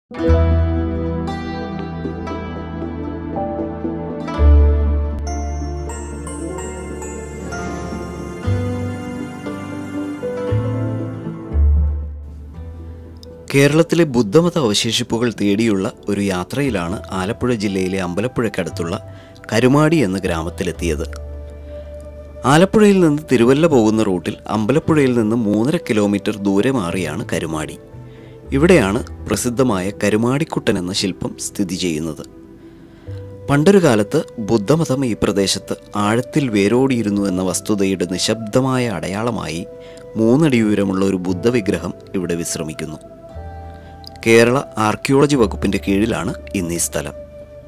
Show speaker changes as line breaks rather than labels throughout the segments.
കേരളത്തിലെ ബുദ്ധമത അവശേഷിപ്പുകൾ തേടിയുള്ള ഒരു യാത്രയിലാണ് ആലപ്പുഴ ജില്ലയിലെ അമ്പലപ്പുഴയ്ക്കടുത്തുള്ള കരുമാടി എന്ന ഗ്രാമത്തിലെത്തിയത് ആലപ്പുഴയിൽ നിന്ന് തിരുവല്ല പോകുന്ന റൂട്ടിൽ അമ്പലപ്പുഴയിൽ നിന്ന് മൂന്നര കിലോമീറ്റർ ദൂരെ മാറിയാണ് കരുമാടി ഇവിടെയാണ് പ്രസിദ്ധമായ കരുമാടിക്കുട്ടൻ എന്ന ശില്പം സ്ഥിതി ചെയ്യുന്നത് പണ്ടൊരു കാലത്ത് ബുദ്ധമതം ഈ പ്രദേശത്ത് ആഴത്തിൽ വേരോടിയിരുന്നു എന്ന വസ്തുതയുടെ നിശബ്ദമായ അടയാളമായി മൂന്നടി ഉയരമുള്ള ഒരു ബുദ്ധവിഗ്രഹം ഇവിടെ വിശ്രമിക്കുന്നു കേരള ആർക്കിയോളജി വകുപ്പിന്റെ കീഴിലാണ് ഇന്ന് ഈ സ്ഥലം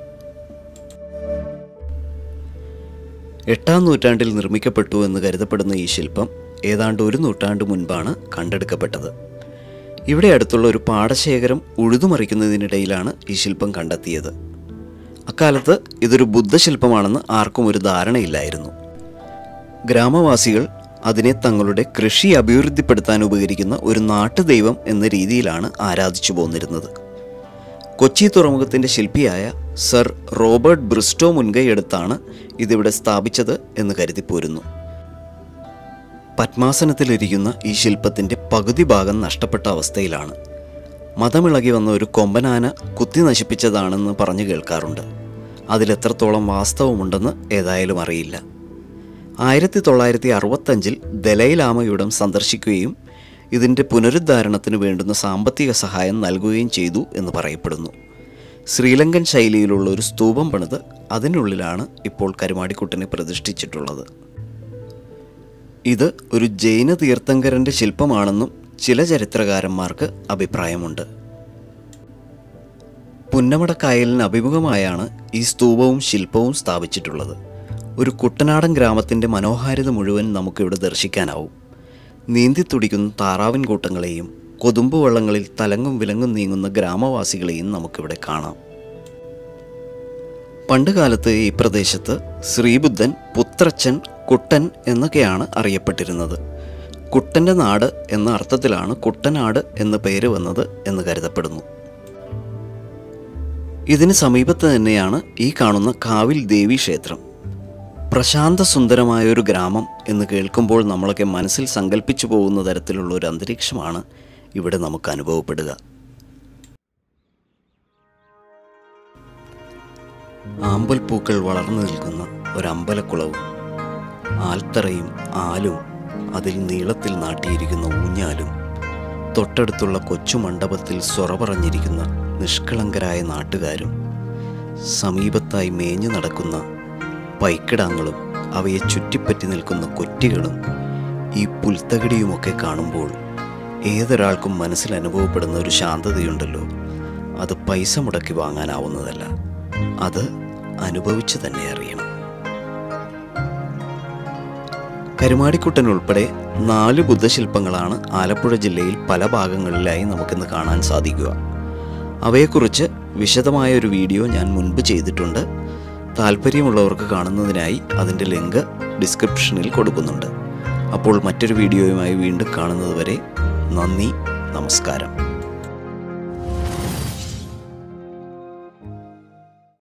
എട്ടാം നൂറ്റാണ്ടിൽ നിർമ്മിക്കപ്പെട്ടു എന്ന് കരുതപ്പെടുന്ന ഈ ശില്പം ഏതാണ്ട് ഒരു നൂറ്റാണ്ട് മുൻപാണ് കണ്ടെടുക്കപ്പെട്ടത് ഇവിടെ അടുത്തുള്ള ഒരു പാടശേഖരം ഉഴുതുമറിക്കുന്നതിനിടയിലാണ് ഈ ശില്പം കണ്ടെത്തിയത് അക്കാലത്ത് ഇതൊരു ബുദ്ധശില്പമാണെന്ന് ആർക്കും ഒരു ധാരണയില്ലായിരുന്നു ഗ്രാമവാസികൾ അതിനെ തങ്ങളുടെ കൃഷി അഭിവൃദ്ധിപ്പെടുത്താൻ ഉപകരിക്കുന്ന ഒരു നാട്ടുദൈവം എന്ന രീതിയിലാണ് ആരാധിച്ചു പോന്നിരുന്നത് കൊച്ചി തുറമുഖത്തിൻ്റെ ശില്പിയായ സർ റോബർട്ട് ബ്രിസ്റ്റോ മുൻകൈയെടുത്താണ് ഇതിവിടെ സ്ഥാപിച്ചത് എന്ന് കരുതിപ്പോരുന്നു പത്മാസനത്തിലിരിക്കുന്ന ഈ ശില്പത്തിൻ്റെ പകുതി ഭാഗം നഷ്ടപ്പെട്ട അവസ്ഥയിലാണ് മതമിളകി വന്ന ഒരു കൊമ്പനാന കുത്തി നശിപ്പിച്ചതാണെന്ന് പറഞ്ഞു കേൾക്കാറുണ്ട് അതിലെത്രത്തോളം വാസ്തവമുണ്ടെന്ന് ഏതായാലും അറിയില്ല ആയിരത്തി തൊള്ളായിരത്തി അറുപത്തഞ്ചിൽ ദലൈലാമയുടം സന്ദർശിക്കുകയും ഇതിൻ്റെ പുനരുദ്ധാരണത്തിന് വേണ്ടുന്ന സാമ്പത്തിക സഹായം നൽകുകയും ചെയ്തു എന്ന് പറയപ്പെടുന്നു ശ്രീലങ്കൻ ശൈലിയിലുള്ള ഒരു സ്തൂപം പണിത് അതിനുള്ളിലാണ് ഇപ്പോൾ കരുമാടിക്കുട്ടനെ പ്രതിഷ്ഠിച്ചിട്ടുള്ളത് ഇത് ഒരു ജൈന തീർത്ഥങ്കരൻ്റെ ശില്പമാണെന്നും ചില ചരിത്രകാരന്മാർക്ക് അഭിപ്രായമുണ്ട് പുന്നമടക്കായലിന് അഭിമുഖമായാണ് ഈ സ്തൂപവും ശില്പവും സ്ഥാപിച്ചിട്ടുള്ളത് ഒരു കുട്ടനാടൻ ഗ്രാമത്തിൻ്റെ മനോഹാരിത മുഴുവൻ നമുക്കിവിടെ ദർശിക്കാനാവും നീന്തിത്തുടിക്കുന്ന താറാവിൻ കൂട്ടങ്ങളെയും കൊതുമ്പ് വള്ളങ്ങളിൽ തലങ്ങും വിലങ്ങും നീങ്ങുന്ന ഗ്രാമവാസികളെയും നമുക്കിവിടെ കാണാം പണ്ടുകാലത്ത് ഈ പ്രദേശത്ത് ശ്രീബുദ്ധൻ പുത്രച്ചൻ കുട്ടൻ എന്നൊക്കെയാണ് അറിയപ്പെട്ടിരുന്നത് കുട്ടൻ്റെ നാട് എന്ന അർത്ഥത്തിലാണ് കുട്ടനാട് എന്ന പേര് വന്നത് എന്ന് കരുതപ്പെടുന്നു ഇതിന് സമീപത്ത് തന്നെയാണ് ഈ കാണുന്ന കാവിൽ ദേവി ക്ഷേത്രം പ്രശാന്ത സുന്ദരമായ ഒരു ഗ്രാമം എന്ന് കേൾക്കുമ്പോൾ നമ്മളൊക്കെ മനസ്സിൽ സങ്കല്പിച്ചു പോകുന്ന തരത്തിലുള്ള ഒരു അന്തരീക്ഷമാണ് ഇവിടെ നമുക്ക് അനുഭവപ്പെടുക ആമ്പൽ പൂക്കൾ വളർന്നു നിൽക്കുന്ന ഒരു അമ്പലക്കുളവും ആൽത്തറയും ആലും അതിൽ നീളത്തിൽ നാട്ടിയിരിക്കുന്ന ഊഞ്ഞാലും തൊട്ടടുത്തുള്ള കൊച്ചു മണ്ഡപത്തിൽ സൊറ പറഞ്ഞിരിക്കുന്ന നിഷ്കളങ്കരായ നാട്ടുകാരും സമീപത്തായി മേഞ്ഞു നടക്കുന്ന പൈക്കിടാങ്ങളും അവയെ ചുറ്റിപ്പറ്റി നിൽക്കുന്ന കൊറ്റികളും ഈ പുൽത്തകിടിയുമൊക്കെ കാണുമ്പോൾ ഏതൊരാൾക്കും മനസ്സിൽ അനുഭവപ്പെടുന്ന ഒരു ശാന്തതയുണ്ടല്ലോ അത് പൈസ മുടക്കി വാങ്ങാനാവുന്നതല്ല അത് അനുഭവിച്ചു തന്നെ അറിയണം കരുമാടിക്കുട്ടൻ ഉൾപ്പെടെ നാല് ബുദ്ധശില്പങ്ങളാണ് ആലപ്പുഴ ജില്ലയിൽ പല ഭാഗങ്ങളിലായി നമുക്കിന്ന് കാണാൻ സാധിക്കുക അവയെക്കുറിച്ച് വിശദമായ ഒരു വീഡിയോ ഞാൻ മുൻപ് ചെയ്തിട്ടുണ്ട് താല്പര്യമുള്ളവർക്ക് കാണുന്നതിനായി അതിൻ്റെ ലിങ്ക് ഡിസ്ക്രിപ്ഷനിൽ കൊടുക്കുന്നുണ്ട് അപ്പോൾ മറ്റൊരു വീഡിയോയുമായി വീണ്ടും കാണുന്നതുവരെ നന്ദി നമസ്കാരം